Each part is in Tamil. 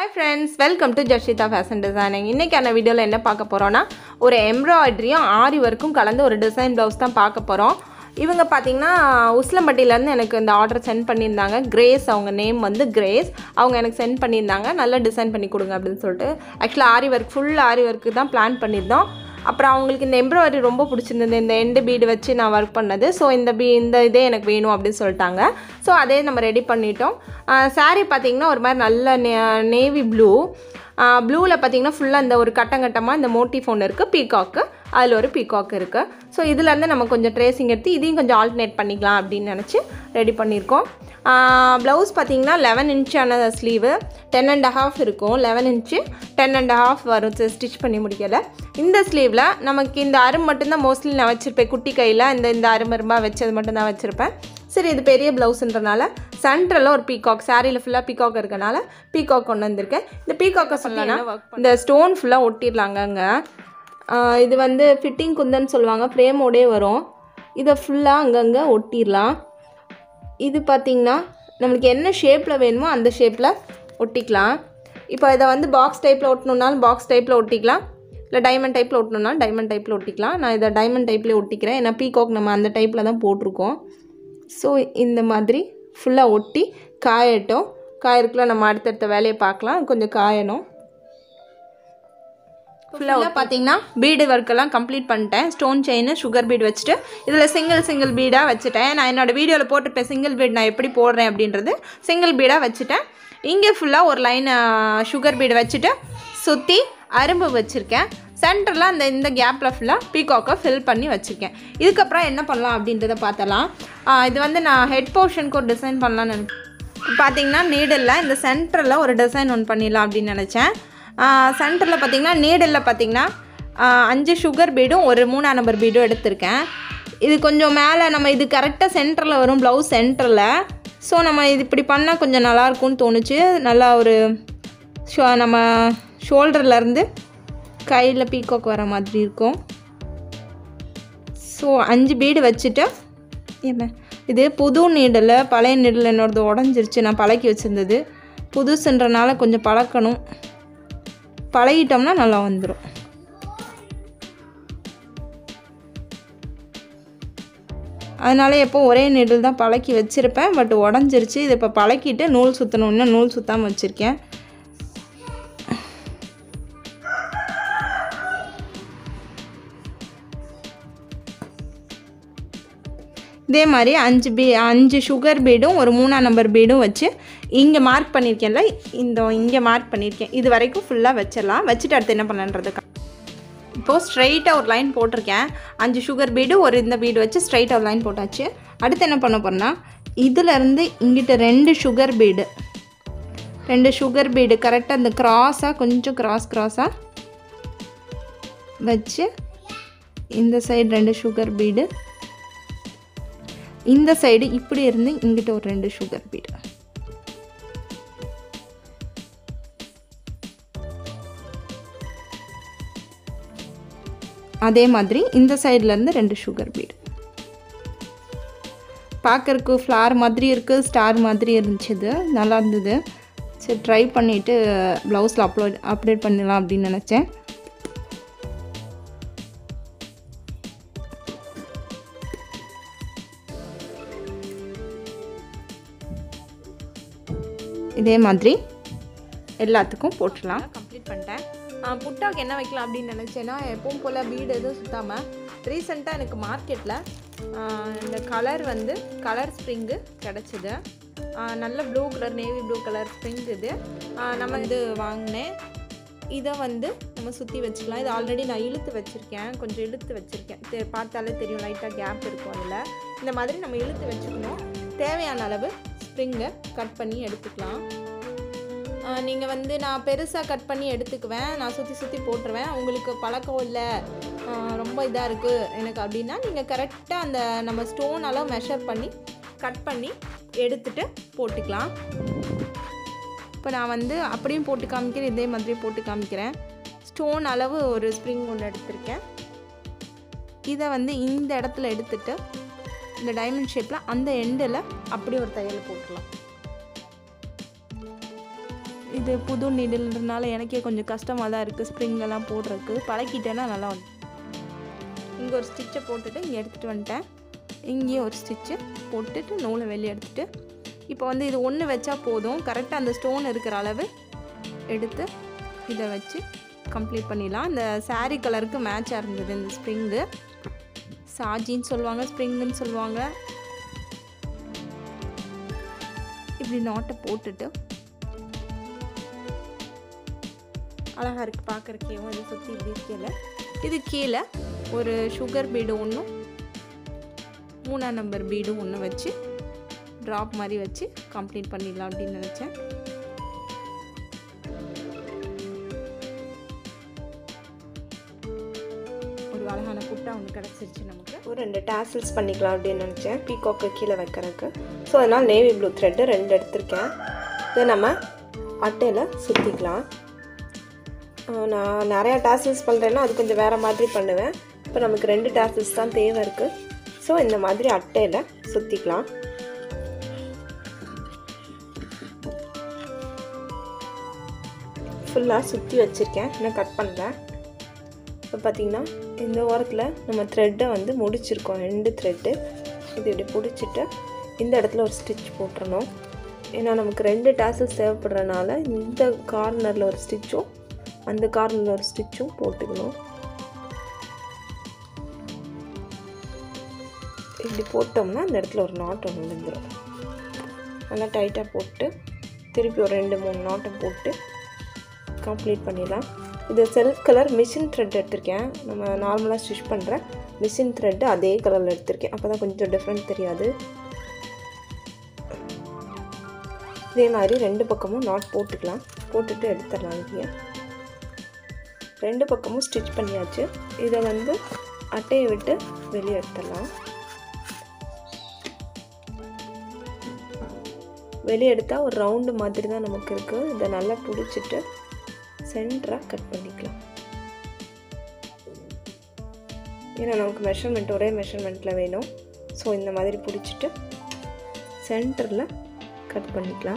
Hi friends welcome to Jashitha fashion designing இன்றைக்கான வீடியோவில் என்ன பார்க்க போகிறோன்னா ஒரு எம்ப்ராய்டரியும் ஆரி ஒர்க்கும் கலந்து ஒரு டிசைன் ப்ளவுஸ் தான் பார்க்க போகிறோம் இவங்க பார்த்தீங்கன்னா உஸ்லம்பட்டியிலேருந்து எனக்கு இந்த ஆர்டர் சென்ட் பண்ணியிருந்தாங்க கிரேஸ் அவங்க நேம் வந்து கிரேஸ் அவங்க எனக்கு சென்ட் பண்ணியிருந்தாங்க நல்லா டிசைன் பண்ணி கொடுங்க அப்படின்னு சொல்லிட்டு ஆக்சுவலாக aari work full aari work தான் பிளான் பண்ணியிருந்தோம் அப்புறம் அவங்களுக்கு இந்த எம்ப்ராய்டரி ரொம்ப பிடிச்சிருந்தது இந்த எண்டு பீடு வச்சு நான் ஒர்க் பண்ணது ஸோ இந்த பீ இந்த இதே எனக்கு வேணும் அப்படின்னு சொல்லிட்டாங்க ஸோ அதே நம்ம ரெடி பண்ணிட்டோம் சாரீ பார்த்தீங்கன்னா ஒரு மாதிரி நல்ல நே நேவி ப்ளூ ப்ளூவில் பார்த்தீங்கன்னா ஃபுல்லாக இந்த ஒரு கட்டங்கட்டமாக இந்த மோட்டிஃப் ஒன்று இருக்குது பீகாக்கு அதில் ஒரு பீகாக் இருக்குது ஸோ இதுலேருந்து நம்ம கொஞ்சம் ட்ரேசிங் எடுத்து இதையும் கொஞ்சம் ஆல்டர்னேட் பண்ணிக்கலாம் அப்படின்னு நினச்சி ரெடி பண்ணியிருக்கோம் ப்ளவுஸ் பார்த்தீங்கன்னா லெவன் இன்ச்சான ஸ்லீவு டென் அண்ட் ஹாஃப் இருக்கும் eleven inch ten and half வரும் ஸ்டிச் பண்ணி முடிக்கல இந்த ஸ்லீவில் நமக்கு இந்த அரும் மட்டும்தான் மோஸ்ட்லி நான் வச்சுருப்பேன் குட்டி கையில் இந்த இந்த அருமருமாக வச்சது மட்டும்தான் வச்சுருப்பேன் சரி இது பெரிய ப்ளவுஸ்ன்றனால சென்ட்ரலில் ஒரு பீகாக் சாரியில் ஃபுல்லாக பீகாக் இருக்கனால பீகாக் கொண்டு வந்திருக்கேன் இந்த பீகாக்கை சொல்லலாம் இந்த ஸ்டோன் ஃபுல்லாக ஒட்டிடலாங்கங்க இது வந்து ஃபிட்டிங் குந்தன்னு சொல்லுவாங்க ஃப்ரேமோடே வரும் இதை ஃபுல்லாக அங்கங்கே ஒட்டிடலாம் இது பார்த்திங்கன்னா நம்மளுக்கு என்ன ஷேப்பில் வேணுமோ அந்த ஷேப்பில் ஒட்டிக்கலாம் இப்போ இதை வந்து பாக்ஸ் டைப்பில் ஒட்டணுன்னாலும் பாக்ஸ் டைப்பில் ஒட்டிக்கலாம் இல்லை டைமண்ட் டைப்பில் ஒட்டணுன்னா டைமண்ட் டைப்பில் ஒட்டிக்கலாம் நான் இதை டைமண்ட் டைப்லேயே ஒட்டிக்கிறேன் ஏன்னா பீகாக் நம்ம அந்த டைப்பில் தான் போட்டிருக்கோம் ஸோ இந்த மாதிரி ஃபுல்லாக ஒட்டி காயட்டும் காயறதுக்குள்ள நம்ம அடுத்தடுத்த வேலையை பார்க்கலாம் கொஞ்சம் காயணும் ஃபுல்லாக பார்த்தீங்கன்னா பீடு ஒர்க்கெல்லாம் கம்ப்ளீட் பண்ணிட்டேன் ஸ்டோன் செயின் சுகர் பீடு வச்சுட்டு இதில் சிங்கிள் சிங்கிள் பீடாக வச்சுட்டேன் நான் என்னோடய வீடியோவில் போட்டிருப்பேன் சிங்கிள் பீட் நான் எப்படி போடுறேன் அப்படின்றது சிங்கிள் பீடாக வச்சுட்டேன் இங்கே ஃபுல்லாக ஒரு லைன் சுகர் பீடு வச்சுட்டு சுற்றி அரும்பு வச்சுருக்கேன் சென்டரில் அந்த இந்த கேப்பில் ஃபுல்லாக பீகாக்கை ஃபில் பண்ணி வச்சுருக்கேன் இதுக்கப்புறம் என்ன பண்ணலாம் அப்படின்றத பார்த்தலாம் இது வந்து நான் ஹெட் போர்ஷனுக்கு ஒரு டிசைன் பண்ணலான்னு நினைக்கிறேன் பார்த்தீங்கன்னா நீடலில் இந்த சென்டரில் ஒரு டிசைன் ஒன்று பண்ணிடலாம் அப்படின்னு நினச்சேன் சென்டரில் பார்த்தீங்கன்னா நீடலில் பார்த்தீங்கன்னா அஞ்சு சுகர் பீடும் ஒரு மூணாம் நம்பர் பீடும் எடுத்திருக்கேன் இது கொஞ்சம் மேலே நம்ம இது கரெக்டாக சென்டரில் வரும் ப்ளவுஸ் சென்டரில் ஸோ நம்ம இது இப்படி பண்ணால் கொஞ்சம் நல்லாயிருக்கும்னு தோணுச்சு நல்லா ஒரு ஷோ நம்ம ஷோல்டர்லேருந்து கையில் பீகாக் வர மாதிரி இருக்கும் ஸோ அஞ்சு பீடு வச்சுட்டு என்ன இது புது நீடல் பழைய நீடல் என்னோடது உடஞ்சிருச்சு நான் பழக்கி வச்சுருந்தது புதுசுன்றனால கொஞ்சம் பழக்கணும் பழகிட்டோம்னா நல்லா வந்துடும் அதனால எப்போ ஒரே நீடில் தான் பழக்கி வச்சுருப்பேன் பட் உடஞ்சிருச்சு இதை இப்போ பழக்கிட்டு நூல் சுற்றணும் இன்னும் நூல் சுற்றாமல் வச்சுருக்கேன் இதே மாதிரி அஞ்சு பீ அஞ்சு சுகர் பீடும் ஒரு மூணாம் நம்பர் பீடும் வச்சு இங்கே மார்க் பண்ணியிருக்கேன்ல இந்த இங்கே மார்க் பண்ணியிருக்கேன் இது வரைக்கும் ஃபுல்லாக வச்சிடலாம் வச்சுட்டு அடுத்து என்ன பண்ணலான்றதுக்கு இப்போது ஸ்ட்ரைட்டாக ஒரு லைன் போட்டிருக்கேன் அஞ்சு சுகர் பீடு ஒரு இந்த பீடு வச்சு ஸ்ட்ரைட்டாக ஒரு லைன் போட்டாச்சு அடுத்து என்ன பண்ண போகிறேன்னா இதிலேருந்து இங்கிட்ட ரெண்டு சுகர் பீடு ரெண்டு சுகர் பீடு கரெக்டாக இந்த க்ராஸாக கொஞ்சம் க்ராஸ் க்ராஸாக வச்சு இந்த சைடு ரெண்டு சுகர் பீடு இந்த சைடு இப்படி இருந்து இங்கிட்ட ஒரு ரெண்டு சுகர் பீடு அதே மாதிரி இந்த சைட்லேருந்து ரெண்டு சுகர் பீடு பார்க்கறக்கு ஃப்ளார் மாதிரி இருக்குது ஸ்டார் மாதிரி இருந்துச்சு இது நல்லா இருந்தது சரி ட்ரை பண்ணிவிட்டு ப்ளவுஸில் அப்லோட் அப்டேட் பண்ணிடலாம் அப்படின்னு நினச்சேன் இதே மாதிரி எல்லாத்துக்கும் போட்டுடலாம் கம்ப்ளீட் பண்ணிட்டேன் புட்டாக்கு என்ன வைக்கலாம் அப்படின்னு நினச்சேன்னா எப்பவும் போல் பீடு எதுவும் சுத்தாமல் ரீசெண்டாக எனக்கு மார்க்கெட்டில் இந்த கலர் வந்து கலர் ஸ்ப்ரிங்கு கிடச்சிது நல்ல blue colour navy blue colour spring இது நம்ம இது வாங்கினேன் இதை வந்து நம்ம சுற்றி வச்சுக்கலாம் இது ஆல்ரெடி நான் இழுத்து வச்சுருக்கேன் கொஞ்சம் இழுத்து வச்சுருக்கேன் தெ பார்த்தாலே தெரியும் லைட்டாக கேப் இருக்கும் அதில் இந்த மாதிரி நம்ம இழுத்து வச்சுக்கணும் தேவையான அளவு ஸ்ப்ரிங்கை கட் பண்ணி எடுத்துக்கலாம் நீங்கள் வந்து நான் பெருசாக கட் பண்ணி எடுத்துக்குவேன் நான் சுற்றி சுற்றி போட்டுருவேன் உங்களுக்கு பழக்கம் இல்லை ரொம்ப இதாக இருக்குது எனக்கு அப்படின்னா நீங்கள் கரெக்டாக அந்த நம்ம ஸ்டோன் அளவு மெஷர் பண்ணி கட் பண்ணி எடுத்துகிட்டு போட்டுக்கலாம் இப்போ நான் வந்து அப்படியும் போட்டு காமிக்கிறேன் இதே மாதிரி போட்டு காமிக்கிறேன் ஸ்டோன் அளவு ஒரு ஸ்ப்ரிங் ஒன்று எடுத்திருக்கேன் இதை வந்து இந்த இடத்துல எடுத்துட்டு இந்த டைமண்ட் ஷேப்பில் அந்த எண்டில் அப்படியே ஒரு தையல் போட்டுடலாம் இது புது நீடில்ன்றனால எனக்கே கொஞ்சம் கஷ்டமாக தான் இருக்குது ஸ்ப்ரிங்லலாம் போடுறதுக்கு பழக்கிட்டேன்னா நல்லா வந்து இங்கே ஒரு ஸ்டிச்சை போட்டுட்டு இங்கே எடுத்துகிட்டு வந்துட்டேன் இங்கேயும் ஒரு ஸ்டிச்சு போட்டுட்டு நூலை வெளியே எடுத்துட்டு இப்போ வந்து இது ஒன்று வச்சா போதும் கரெக்டாக அந்த ஸ்டோன் இருக்கிற அளவு எடுத்து இதை வச்சு கம்ப்ளீட் பண்ணிடலாம் இந்த saree கலருக்கு மேட்சாக இருந்தது இந்த ஸ்ப்ரிங்கு சாஜின்னு சொல்லுவாங்க ஸ்ப்ரிங்குன்னு சொல்லுவாங்க இப்படி நாட்டை போட்டுட்டு அழகாக இருக்குது பார்க்குறக்கேவும் இதை சுற்றி இப்படி இருக்கல இது கீழே ஒரு சுகர் பீடு ஒன்றும் மூணாம் நம்பர் பீடும் ஒன்று வச்சு ட்ராப் மாதிரி வச்சு கம்ப்ளீட் பண்ணிடலாம் அப்படின்னு நினச்சேன் ஒரு அழகான புட்டா ஒன்று கிடச்சிருச்சு நமக்கு ஒரு ரெண்டு டாசில்ஸ் பண்ணிக்கலாம் அப்படின்னு நினச்சேன் பீகாக்கு கீழே வைக்கிறதுக்கு ஸோ அதனால் நேவி ப்ளூ த்ரெட்டு ரெண்டு எடுத்திருக்கேன் இதை நம்ம அட்டையில் சுற்றிக்கலாம் நான் நிறையா டாசில்ஸ் பண்ணுறேன்னா அது கொஞ்சம் வேறு மாதிரி பண்ணுவேன் இப்போ நமக்கு ரெண்டு டாசில்ஸ் தான் தேவை இருக்குது ஸோ இந்த மாதிரி அட்டையில் சுற்றிக்கலாம் ஃபுல்லாக சுற்றி வச்சுருக்கேன் இன்னும் கட் பண்ணல இப்போ பார்த்தீங்கன்னா இந்த ஓரத்தில் நம்ம த்ரெட்டை வந்து முடிச்சிருக்கோம் ரெண்டு த்ரெட்டு இது இப்படி பிடிச்சிட்டு இந்த இடத்துல ஒரு ஸ்டிச் போட்டுறணும் ஏன்னா நமக்கு ரெண்டு டாசல்ஸ் தேவைப்படுறனால இந்த கார்னரில் ஒரு ஸ்டிச்சும் அந்த கார்னரில் ஒரு ஸ்டிச்சும் போட்டுக்கணும் இப்படி போட்டோம்னா அந்த இடத்துல ஒரு நாட் ஒன்று விழுந்துடும் நல்லா டைட்டாக போட்டு திருப்பி ஒரு ரெண்டு மூணு நாட்டை போட்டு கம்ப்ளீட் பண்ணிடலாம் இது செல்ஃப் கலர் மிஷின் த்ரெட் எடுத்திருக்கேன் நம்ம நார்மலாக ஸ்டிச் பண்ணுற மிஷின் த்ரெட்டு அதே கலரில் எடுத்திருக்கேன் அப்போ தான் கொஞ்சம் டிஃப்ரெண்ட் தெரியாது இதே மாதிரி ரெண்டு பக்கமும் நாட் போட்டுக்கலாம் போட்டுட்டு எடுத்துடலாம் இங்கே ரெண்டு பக்கமும் ஸ்டிச் பண்ணியாச்சு இதை வந்து அட்டையை விட்டு வெளியே எடுத்துடலாம் வெளியே எடுத்தால் ஒரு ரவுண்டு மாதிரி தான் நமக்கு இருக்குது இதை நல்லா பிடிச்சிட்டு சென்டராக கட் பண்ணிக்கலாம் ஏன்னா நமக்கு மெஷர்மெண்ட் ஒரே மெஷர்மெண்ட்டில் வேணும் ஸோ இந்த மாதிரி பிடிச்சிட்டு சென்டரில் கட் பண்ணிக்கலாம்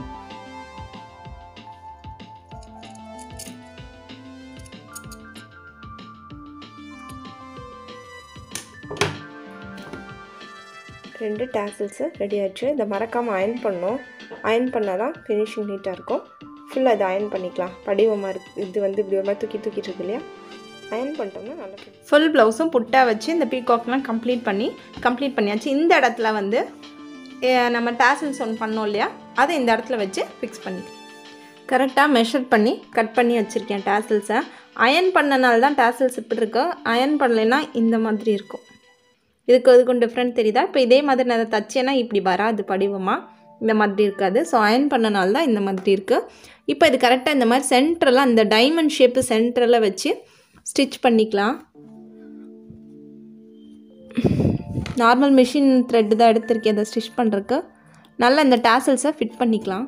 ரெண்டு டேசல்ஸு ரெடி ஆயிடுச்சு இதை மறக்காமல் அயன் பண்ணோம் அயன் பண்ணால் தான் ஃபினிஷிங் நீட்டாக இருக்கும் ஃபுல்லாக இதை அயன் பண்ணிக்கலாம் படிவமாக இருக்கு இது வந்து இப்படி ஒரு மாதிரி தூக்கி தூக்கிட்டு இருக்கு இல்லையா அயன் பண்ணிட்டோம்னா நல்லா finish. ஃபுல் ப்ளவுஸும் புட்டா வச்சு இந்த பீகாக்லாம் கம்ப்ளீட் பண்ணி கம்ப்ளீட் பண்ணியாச்சு இந்த இடத்துல வந்து அஹ், நம்ம டேசல்ஸ் ஒன்று பண்ணோம் இல்லையா அதை இந்த இடத்துல வச்சு ஃபிக்ஸ் பண்ணி கரெக்டாக மெஷர் பண்ணி கட் பண்ணி வச்சுருக்கேன் டேசல்ஸை அயன் பண்ணனால தான் டேசல்ஸ் இப்படி இருக்கு அயன் பண்ணலைன்னா இந்த மாதிரி இருக்கும் இதுக்கு அதுக்கும் டிஃப்ரெண்ட் தெரியுதா இப்போ இதே மாதிரி நான் அதை தச்சேன்னா இப்படி வராது படிவமாக இந்த மாதிரி இருக்காது ஸோ அயன் பண்ணனால தான் இந்த மாதிரி இருக்குது இப்போ இது கரெக்டாக இந்த மாதிரி சென்டரில் அந்த டைமண்ட் ஷேப்பு சென்டரில் வச்சு ஸ்டிச் பண்ணிக்கலாம் நார்மல் மிஷின் த்ரெட்டு தான் எடுத்திருக்கேன் அதை ஸ்டிச் பண்ணுறதுக்கு நல்லா இந்த டேசல்ஸை ஃபிட் பண்ணிக்கலாம்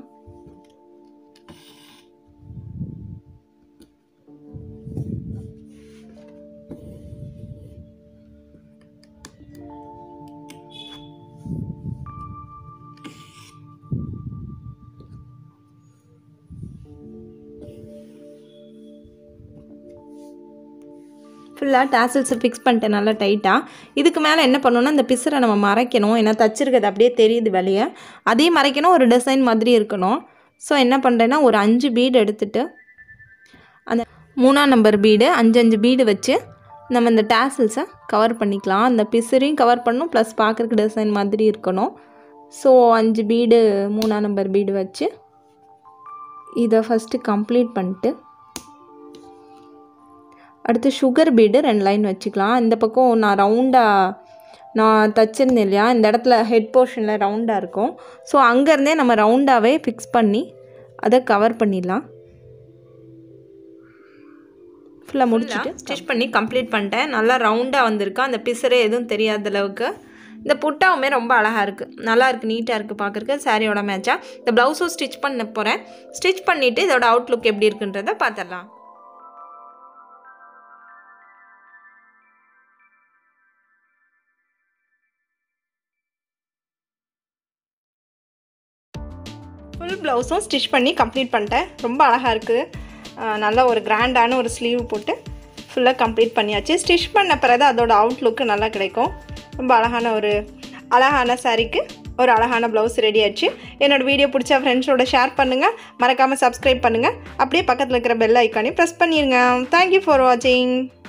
ஃபுல்லாக டேசல்ஸை ஃபிக்ஸ் பண்ணிட்டேன் நல்லா டைட்டாக இதுக்கு மேலே என்ன பண்ணணும்னா இந்த பிசரை நம்ம மறைக்கணும் ஏன்னா தச்சிருக்கிறது அப்படியே தெரியுது வெளியே அதையும் மறைக்கணும் ஒரு டிசைன் மாதிரி இருக்கணும் ஸோ என்ன பண்ணுறேன்னா ஒரு அஞ்சு பீடு எடுத்துட்டு அந்த மூணாம் நம்பர் பீடு அஞ்சு அஞ்சு பீடு வச்சு நம்ம இந்த டேசல்ஸை கவர் பண்ணிக்கலாம் அந்த பிசரையும் கவர் பண்ணணும் ப்ளஸ் பார்க்குறக்கு டிசைன் மாதிரி இருக்கணும் ஸோ அஞ்சு பீடு மூணாம் நம்பர் பீடு வச்சு இதை ஃபஸ்ட்டு கம்ப்ளீட் பண்ணிட்டு அடுத்து சுகர் பீடு ரெண்டு லைன் வச்சுக்கலாம் இந்த பக்கம் நான் ரவுண்டாக நான் தச்சிருந்தேன் இல்லையா இந்த இடத்துல ஹெட் போர்ஷனில் ரவுண்டாக இருக்கும் ஸோ அங்கேருந்தே நம்ம ரவுண்டாகவே ஃபிக்ஸ் பண்ணி அதை கவர் பண்ணிடலாம் ஃபுல்லாக முடிச்சுட்டு ஸ்டிச் பண்ணி கம்ப்ளீட் பண்ணிட்டேன் நல்லா ரவுண்டாக வந்திருக்கு அந்த பிசரே எதுவும் தெரியாத அளவுக்கு இந்த புட்டாவுமே ரொம்ப அழகாக இருக்குது நல்லா இருக்குது நீட்டாக இருக்குது பார்க்குறக்கு சாரியோட மேட்சாக இந்த ப்ளவுஸும் ஸ்டிச் பண்ண போகிறேன் ஸ்டிச் பண்ணிவிட்டு இதோட அவுட்லுக் எப்படி இருக்குன்றதை பார்த்துடலாம் ஃபுல் ப்ளவுஸும் ஸ்டிச் பண்ணி கம்ப்ளீட் பண்ணிட்டேன் ரொம்ப அழகாக இருக்குது அஹ் நல்ல ஒரு கிராண்டான ஒரு ஸ்லீவ் போட்டு ஃபுல்லாக கம்ப்ளீட் பண்ணியாச்சு ஸ்டிச் பண்ண பிறகு அதோட அவுட்லுக்கு நல்லா கிடைக்கும் ரொம்ப அழகான ஒரு அழகான சாரீக்கு ஒரு அழகான ப்ளவுஸ் ரெடி ஆச்சு என்னோடய வீடியோ பிடிச்ச ஃப்ரெண்ட்ஸோட ஷேர் பண்ணுங்கள் மறக்காமல் சப்ஸ்கிரைப் பண்ணுங்கள் அப்படியே பக்கத்தில் இருக்கிற பெல் ஐக்கானையும் ப்ரெஸ் பண்ணிடுங்க தேங்க்யூ ஃபார் வாட்சிங்